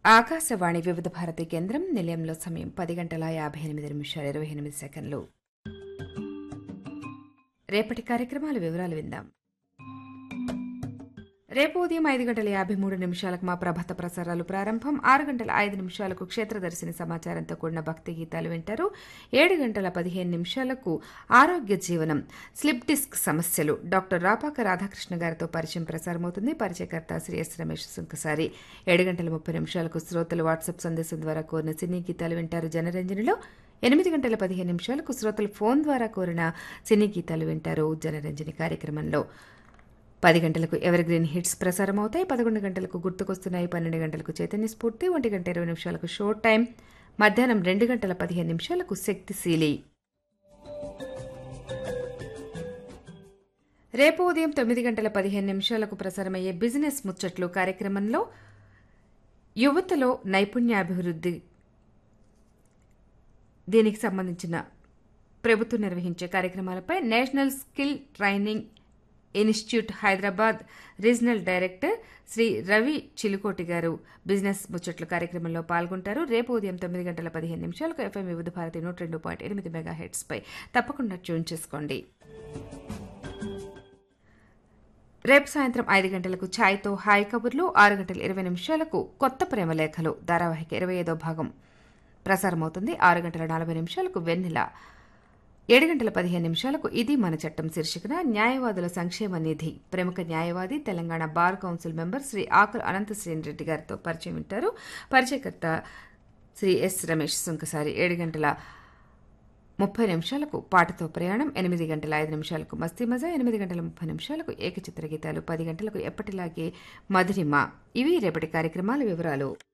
ఆకాశవాణి వివిధ భారతి కేంద్రం నిలయంలో సమయం పది గంటల యాభై ఎనిమిది నిమిషాలు ఇరవై ఎనిమిది సెకండ్లు రేపటి కార్యక్రమాల వివరాలు విందాం రేపు ఉదయం ఐదు గంటల యాభై మూడు నిమిషాలకు మా ప్రభాత ప్రసారాలు ప్రారంభం ఆరు గంటల ఐదు నిమిషాలకు క్షేత్రదర్శిని సమాచారంతో కూడిన భక్తి గీతాలు వింటారు ఏడు గంటల పదిహేను నిమిషాలకు ఆరోగ్య జీవనం స్లిప్ డిస్క్ సమస్యలు డాక్టర్ రాపాక రాధాకృష్ణ గారితో పరిచయం ప్రసారమవుతుంది పరిచయకర్త శ్రీ ఎస్ రమేష్ సుంకసారి ఏడు గంటల ముప్పై నిమిషాలకు శ్రోతలు వాట్సాప్ సందేశం ద్వారా కోరిన సినీ గీతాలు వింటారు జనరంజనిలో ఎనిమిది గంటల పదిహేను నిమిషాలకు శ్రోతలు ఫోన్ ద్వారా కోరిన సినీ గీతాలు వింటారు జనరంజని కార్యక్రమంలో పది గంటలకు ఎవర్ గ్రీన్ హిట్స్ ప్రసారం అవుతాయి పదకొండు గంటలకు గుర్తుకొస్తున్నాయి పన్నెండు గంటలకు చైతన్య స్ఫూర్తి ఒంటి గంట ఇరవై నిమిషాలకు షో టైం మధ్యాహ్నం రెండు గంటల పదిహేను నిమిషాలకు శక్తిశీలి రేపు ఉదయం తొమ్మిది గంటల పదిహేను నిమిషాలకు ప్రసారమయ్యే బిజినెస్ ముచ్చట్లు కార్యక్రమంలో యువతలో నైపుణ్యాభివృద్ధి దీనికి సంబంధించిన ప్రభుత్వం నిర్వహించే కార్యక్రమాలపై national skill training institute Hyderabad regional director Sri Ravi Chilukoti garu business ముచ్చట్ల కార్యక్రమంలో పాల్గొంటారు రేపు ఉదయం తొమ్మిది గంటల పదిహేను నిమిషాలకు ఎఫ్ఎం వివిధ భారతి నూట రెండు పాయింట్ ఎనిమిది మెగా హెడ్స్ పై తప్పకుండా ట్యూన్ చేసుకోండి రేపు సాయంత్రం ఐదు గంటలకు ఛాయ్తో హాయ్ కబుర్లు ఆరు గంటల ఇరవై నిమిషాలకు కొత్త ప్రేమలేఖలు ధారావాహిక ఇరవై ఐదో భాగం ప్రసారమవుతుంది ఆరు గంటల నలభై నిమిషాలకు వెన్నెల ఏడు గంటల పదిహేను నిమిషాలకు ఇది మన చట్టం శీర్షికన న్యాయవాదుల సంక్షేమ నిధి ప్రముఖ న్యాయవాది Telangana bar council member Sri Akula Anantha Srireddy గారితో పరిచయం వింటారు పరిచయకర్త శ్రీ ఎస్ రమేష్ సుంకసారి ఏడు గంటల ముప్పై నిమిషాలకు పాటతో ప్రయాణం ఎనిమిది గంటల ఐదు నిమిషాలకు మస్తీ మజా ఎనిమిది గంటల ముప్పై నిమిషాలకు ఏకచిత్ర గీతాలు పది గంటలకు ఎప్పటిలాగే మధురిమ ఇవి రేపటి కార్యక్రమాల వివరాలు